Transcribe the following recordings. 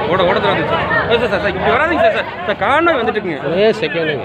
ஓட ஓடத்துல வந்துச்சு sir sir sir இப்படி வராதீங்க சார் சார் சார் காணாம வந்துட்டு இருக்குங்க ஒரே செகண்டுங்க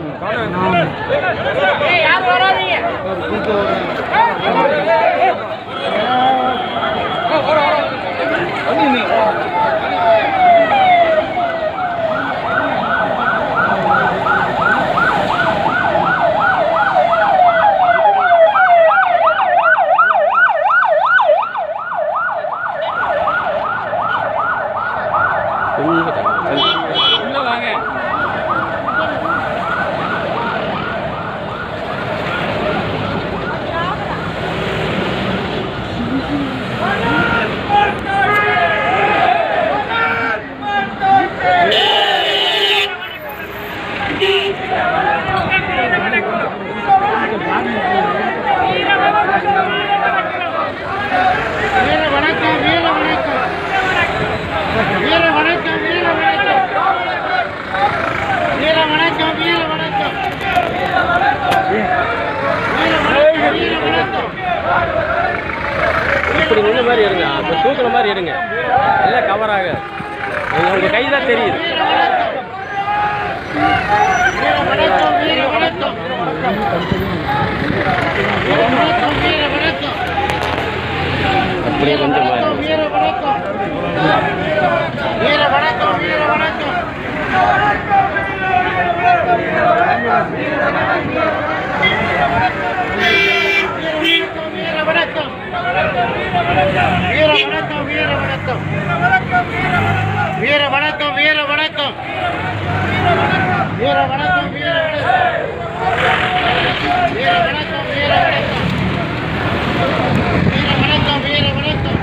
வீர வணக்கம் வீர வணக்கம் வீர வணக்கம் வீர வணக்கம் வீர வணக்கம் வீர வணக்கம் வீர வணக்கம் வீர வணக்கம் இப்படி நின்ன மாதிரி எடுங்க அப்போ தூக்குற மாதிரி எடுங்க எல்லாம் கவர் ஆக உங்க கை தான் தெரியுது வீர வணக்கம் வீர வணக்கம் வீர வணக்கம் வீர வணக்கம் அப்படியே கொஞ்சம் பாருங்க வீர வணக்கம் வீர வணக்கம் வீர வணக்கம் வீர வணக்கம் வீர வணக்கம் வீர வணக்கம் வீர வணக்கம் வீர வணக்கம் வீர வணக்கம் வீர வணக்கம் வீர வணக்கம் வீர வணக்கம் வீர வணக்கம்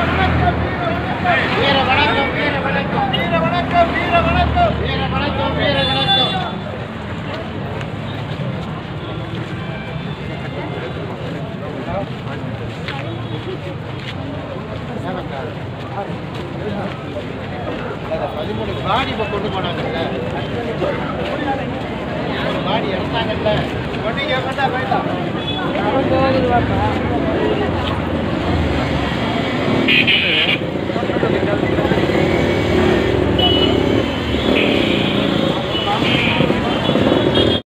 வீர வணக்கம் வீர வணக்கம் வீர வணக்கம் வீர வணக்கம் வீர வணக்கம் வீர வணக்கம் பதிமூணு காடி இப்போ கொண்டு போனாங்கல்ல காடி எடுத்தாங்கல்ல கொண்டு போயிட்டான்